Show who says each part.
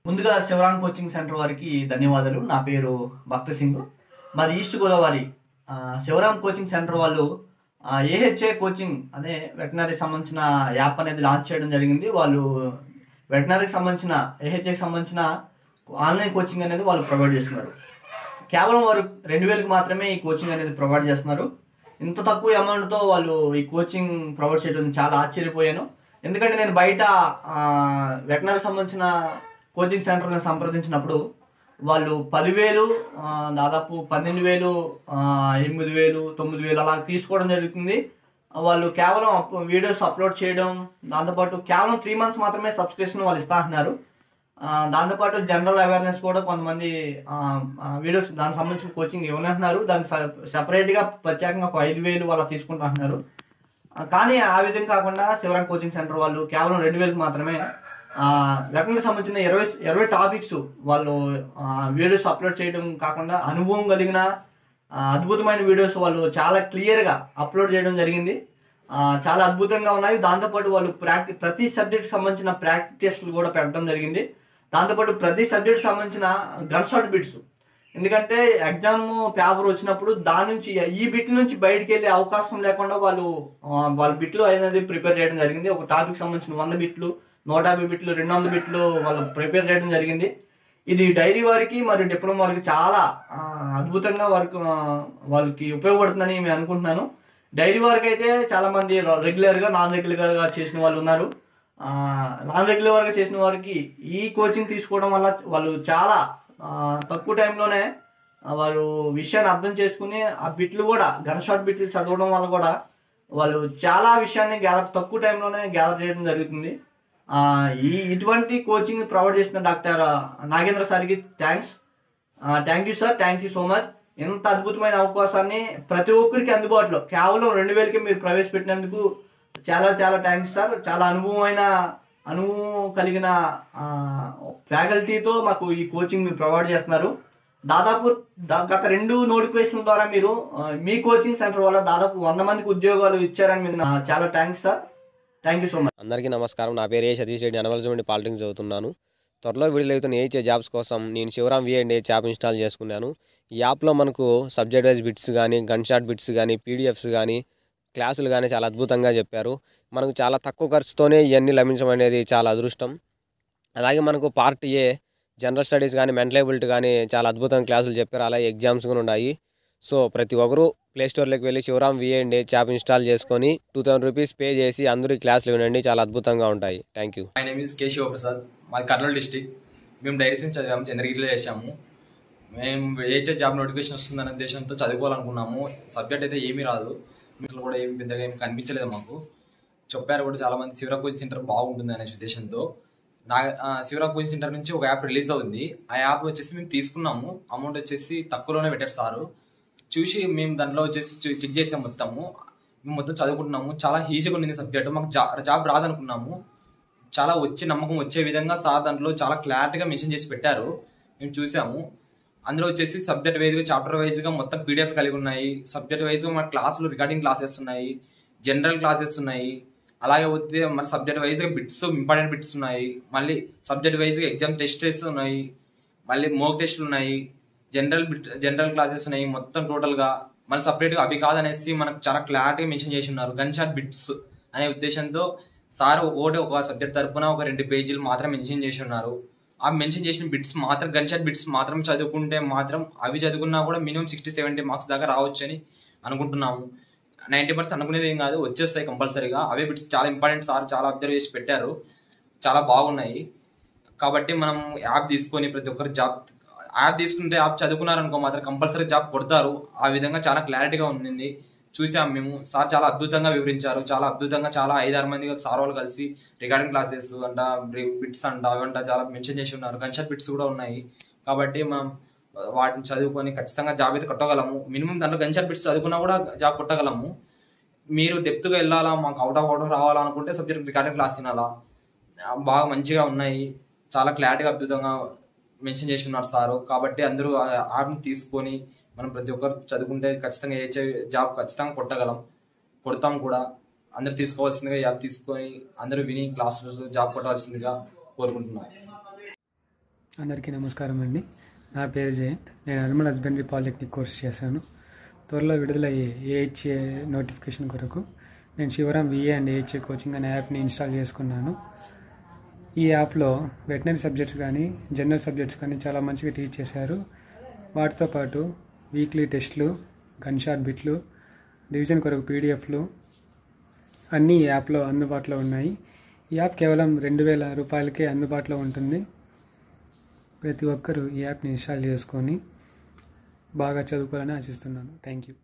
Speaker 1: ముందుగా Sivaram coaching centre వారికి ధన్యవాదాలు నా పేరు భక్త సింగ్ మాది ఈస్ట్ గోదావరి ఆ, శివరాం కోచింగ్ సెంటర్ వాళ్ళు ఏహెచ్ఏ కోచింగ్ అనే వెటనరీ సంబంధించిన యాప్ అనేది లాంచ్ చేయడం జరిగింది వాళ్ళు వెటనరీకి సంబంధించిన ఏహెచ్ఏకి సంబంధించిన ఆన్లైన్ కోచింగ్ అనేది వాళ్ళు ప్రొవైడ్ చేస్తున్నారు కేవలం వారు రెండు వేలకు మాత్రమే ఈ కోచింగ్ అనేది ప్రొవైడ్ చేస్తున్నారు ఇంత తక్కువ అమౌంట్తో వాళ్ళు ఈ కోచింగ్ ప్రొవైడ్ చేయడం చాలా ఆశ్చర్యపోయాను ఎందుకంటే నేను బయట వెటనరీ సంబంధించిన కోచింగ్ సెంటర్లను సంప్రదించినప్పుడు వాళ్ళు పదివేలు ఆ, దాదాపు పన్నెండు వేలు ఆ, ఎనిమిది వేలు తొమ్మిది వేలు అలా తీసుకోవడం జరుగుతుంది వాళ్ళు కేవలం అప్- వీడియోస్ అప్లోడ్ చేయడం దాంతోపాటు కేవలం త్రీ మంత్స్ మాత్రమే సబ్స్క్రిప్షన్ వాళ్ళు ఇస్తా అంటున్నారు ఆ, దాంతోపాటు జనరల్ అవేర్నెస్ కూడా కొంతమంది ఆ, ఆ, వీడియోస్ దానికి సంబంధించిన కోచింగ్ ఇవ్వనంటున్నారు దానికి సపరేట్గా ప్రత్యేకంగా ఒక ఐదు వేలు వాళ్ళ తీసుకుంటా అంటున్నారు ఆ, కానీ ఆ విధంగా కాకుండా శివరాం కోచింగ్ సెంటర్ వాళ్ళు కేవలం రెండు వేలకు మాత్రమే వెటనరీ సంబంధించిన ఇరవై ఇరవై టాపిక్స్ వాళ్ళు ఆ, వీడియోస్ అప్లోడ్ చేయడం కాకుండా అనుభవం కలిగిన ఆ, అద్భుతమైన వీడియోస్ వాళ్ళు చాలా క్లియర్గా అప్లోడ్ చేయడం జరిగింది ఆ, చాలా అద్భుతంగా ఉన్నాయి దాంతోపాటు వాళ్ళు ప్రాక్టీ ప్రతి సబ్జెక్ట్ సంబంధించిన ప్రాక్టీస్ టెస్ట్లు కూడా పెట్టడం జరిగింది దాంతోపాటు ప్రతి సబ్జెక్ట్ సంబంధించిన గన్ షాట్ బిట్స్ ఎందుకంటే ఎగ్జామ్ పేపర్ వచ్చినప్పుడు దాని నుంచి ఈ బిట్ నుంచి బయటికి వెళ్ళే అవకాశం లేకుండా వాళ్ళు ఆ, వాళ్ళ బిట్లు అనేది ప్రిపేర్ చేయడం జరిగింది ఒక టాపిక్ సంబంధించిన వంద బిట్లు నూట యాభై బిట్లు రెండు వందల బిట్లు వాళ్ళు ప్రిపేర్ చేయడం జరిగింది ఇది డైరీ వారికి మరియు డిప్లొమా వారికి చాలా ఆ, అద్భుతంగా వారికి ఆ, వాళ్ళకి ఉపయోగపడుతుందని మేము అనుకుంటున్నాను డైరీ వారికి అయితే చాలా మంది రెగ్యులర్గా నాన్ రెగ్యులర్గా చేసిన వాళ్ళు ఉన్నారు ఆ, నాన్ రెగ్యులర్గా చేసిన వారికి ఈ కోచింగ్ తీసుకోవడం వల్ల వాళ్ళు చాలా ఆ, తక్కువ టైంలోనే ఆ, వారు విషయాన్ని అర్థం చేసుకుని ఆ బిట్లు కూడా గన్ షాట్ బిట్లు చదవడం వల్ల కూడా వాళ్ళు చాలా విషయాన్ని గ్యాదర్ తక్కువ టైంలోనే గ్యాదర్ చేయడం జరుగుతుంది ఆ, ఈ ఇటువంటి కోచింగ్ ప్రొవైడ్ చేసిన డాక్టర్ నాగేంద్ర సార్కి thanks thank you sir thank you so much ఇంత అద్భుతమైన అవకాశాన్ని ప్రతి ఒక్కరికి అందుబాటులో కేవలం రెండు వేలకి మీరు ప్రవేశపెట్టినందుకు చాలా చాలా థ్యాంక్స్ సార్ చాలా అనుభవమైన అనుభవం కలిగిన ఫ్యాకల్టీతో మాకు ఈ కోచింగ్ మీరు ప్రొవైడ్ చేస్తున్నారు దాదాపు దా- గత రెండు నోటిఫికేషన్ ద్వారా మీరు ఆ, మీ కోచింగ్ సెంటర్ వల్ల దాదాపు వంద మందికి ఉద్యోగాలు ఇచ్చారని మీరు నా- చాలా thanks sir thank you so much
Speaker 2: అందరికీ నమస్కారం నా పేరు ఏ సతీష్ రెడ్డి అనవలసి నుండి పాలిటిక్స్ చదువుతున్నాను త్వరలో వీడియోలు అవుతున్న ఏహెచ్ఏ జాబ్స్ కోసం నేను Sivaram V and H app install చేసుకున్నాను ఈ యాప్లో మనకు సబ్జెక్ట్ వైజ్ బిట్స్ కానీ గన్ షాట్ బిట్స్ కానీ పీడిఎఫ్స్ కానీ క్లాసులు కానీ చాలా అద్భుతంగా చెప్పారు మనకు చాలా తక్కువ ఖర్చుతోనే ఇవన్నీ లభించడం అనేది చాలా అదృష్టం అలాగే మనకు పార్ట్ ఏ జనరల్ స్టడీస్ కానీ మెంటల్ ఎబిలిటీ కానీ చాలా అద్భుతంగా క్లాసులు చెప్పారు అలాగే ఎగ్జామ్స్ కూడా ఉన్నాయి సో ప్రతి ఒక్కరూ ప్లే స్టోర్లోకి వెళ్ళి Sivaram V and H app install చేసుకొని టూ థౌసండ్ రూపీస్ పే చేసి అందరూ ఈ క్లాసులు వినండి చాలా అద్భుతంగా ఉంటాయి thank you
Speaker 3: my name is K Sivaprasad మాది కర్నూలు డిస్టిక్ మేము డైరీ సైన్స్ చదివాము చంద్రగిరిలో చేసాము మేము ఏహెచ్ఎస్ జాబ్ నోటిఫికేషన్ వస్తుందనే ఉద్దేశంతో చదువుకోవాలనుకున్నాము సబ్జెక్ట్ అయితే ఏమీ రాదు ఇంట్లో కూడా ఏమి పెద్దగా ఏమి కనిపించలేదు మాకు చెప్పారు కూడా చాలా మంది శివరా కోచింగ్ సెంటర్ బాగుంటుంది అనే ఉద్దేశంతో నా ఆ, శివరా కోచింగ్ సెంటర్ నుంచి ఒక యాప్ రిలీజ్ అవుతుంది ఆ యాప్ వచ్చేసి మేము తీసుకున్నాము అమౌంట్ వచ్చేసి తక్కువలోనే పెట్టారు సారు చూసి మేము దాంట్లో వచ్చేసి చూ- చెక్ చేసాం మొత్తము మేము మొత్తం చదువుకుంటున్నాము చాలా ఈజీగా ఉంది సబ్జెక్ట్ మాకు జా జాబ్ రాదనుకున్నాము చాలా వచ్చే నమ్మకం వచ్చే విధంగా సార్ దాంట్లో చాలా క్లారిటీగా మెన్షన్ చేసి పెట్టారు మేము చూసాము అందులో వచ్చేసి సబ్జెక్ట్ వైజ్గా చాప్టర్ వైజ్గా మొత్తం పీడిఎఫ్ కలిగి ఉన్నాయి సబ్జెక్ట్ వైజ్గా మన క్లాసులు రికార్డింగ్ క్లాసెస్ ఉన్నాయి జనరల్ క్లాసెస్ ఉన్నాయి అలాగే వస్తే మన సబ్జెక్ట్ వైజ్గా బిట్స్ ఇంపార్టెంట్ బిట్స్ ఉన్నాయి మళ్ళీ సబ్జెక్ట్ వైజ్గా ఎగ్జామ్ టెస్ట్ ఉన్నాయి మళ్ళీ మోక్ టెస్ట్లు ఉన్నాయి జనరల్ బిట్ జనరల్ క్లాసెస్ ఉన్నాయి మొత్తం టోటల్గా మళ్ళీ సపరేట్గా అవి కాదనేసి మనకు చాలా క్లారిటీగా మెన్షన్ చేసి ఉన్నారు గన్ షాట్ బిట్స్ అనే ఉద్దేశంతో సార్ ఒకటి ఒక సబ్జెక్ట్ తరపున ఒక రెండు పేజీలు మాత్రం మెన్షన్ చేసి ఉన్నారు ఆ మెన్షన్ చేసిన బిట్స్ మాత్రం గన్ షాట్ బిట్స్ మాత్రం చదువుకుంటే మాత్రం అవి చదువుకున్నా కూడా మినిమం సిక్స్టీ సెవెంటీ మార్క్స్ దాకా రావచ్చు అని అనుకుంటున్నాము నైంటీ పర్సెంట్ అనుకునేది ఏం కాదు వచ్చేస్తాయి కంపల్సరీగా అవే బిట్స్ చాలా ఇంపార్టెంట్ సార్ చాలా అబ్జర్వ్ చేసి పెట్టారు చాలా బాగున్నాయి కాబట్టి మనం యాప్ తీసుకొని ప్రతి ఒక్కరు జాబ్ యాప్ తీసుకుంటే యాప్ చదువుకున్నారనుకో మాత్రం కంపల్సరీ జాబ్ కొడతారు ఆ విధంగా చాలా క్లారిటీగా ఉంది చూసాం మేము సార్ చాలా అద్భుతంగా వివరించారు చాలా అద్భుతంగా చాలా ఐదారు మంది సార్ వాళ్ళు కలిసి రికార్డింగ్ క్లాసెస్ అంట బిట్స్ అంట అవంట చాలా మెన్షన్ చేసి ఉన్నారు గన్షాట్ బిట్స్ కూడా ఉన్నాయి కాబట్టి మనం వాటిని చదువుకొని ఖచ్చితంగా జాబ్ అయితే కొట్టగలము మినిమం దాంట్లో గన్షాట్ బిట్స్ చదువుకున్నా కూడా జాబ్ కొట్టగలము మీరు డెప్త్గా వెళ్ళాలా మాకు అవుట్ ఆఫ్ అవుట్ ఆఫ్ రావాలనుకుంటే సబ్జెక్ట్ రికార్డింగ్ క్లాస్ తినాలా ఆ, బాగా మంచిగా ఉన్నాయి చాలా క్లారిటీగా అద్భుతంగా మెన్షన్ చేసి ఉన్నారు సారు కాబట్టి అందరూ ఆ యాప్ని తీసుకొని మనం ప్రతి ఒక్కరు చదువుకుంటే ఖచ్చితంగా ఏ జాబ్ ఖచ్చితంగా కొట్టగలం కొడతాం కూడా అందరు తీసుకోవాల్సిందిగా ఈ యాప్ తీసుకొని అందరూ విని క్లాసులు జాబ్ కొట్టవలసిందిగా కోరుకుంటున్నాను
Speaker 4: అందరికీ నమస్కారం అండి నా పేరు జయంత్ నేను అనిమల్ హస్బెండరీ పాలిటెక్నిక్ కోర్స్ చేశాను త్వరలో విడుదలయ్యే ఏహెచ్ఏ నోటిఫికేషన్ కొరకు నేను Sivaram VA and AHA coaching అనే యాప్ని ఇన్స్టాల్ చేసుకున్నాను ఈ యాప్లో వెటనరీ సబ్జెక్ట్స్ కానీ జనరల్ సబ్జెక్ట్స్ కానీ చాలా మంచిగా టీచ్ చేశారు వాటితో పాటు వీక్లీ టెస్ట్లు గన్ షాట్ బిట్లు డివిజన్ కొరకు పీడిఎఫ్లు అన్నీ ఈ యాప్లో అందుబాటులో ఉన్నాయి ఈ యాప్ కేవలం రెండు వేల రూపాయలకే అందుబాటులో ఉంటుంది ప్రతి ఒక్కరూ ఈ యాప్ని ఇన్స్టాల్ చేసుకొని బాగా చదువుకోవాలని ఆశిస్తున్నాను థ్యాంక్ యూ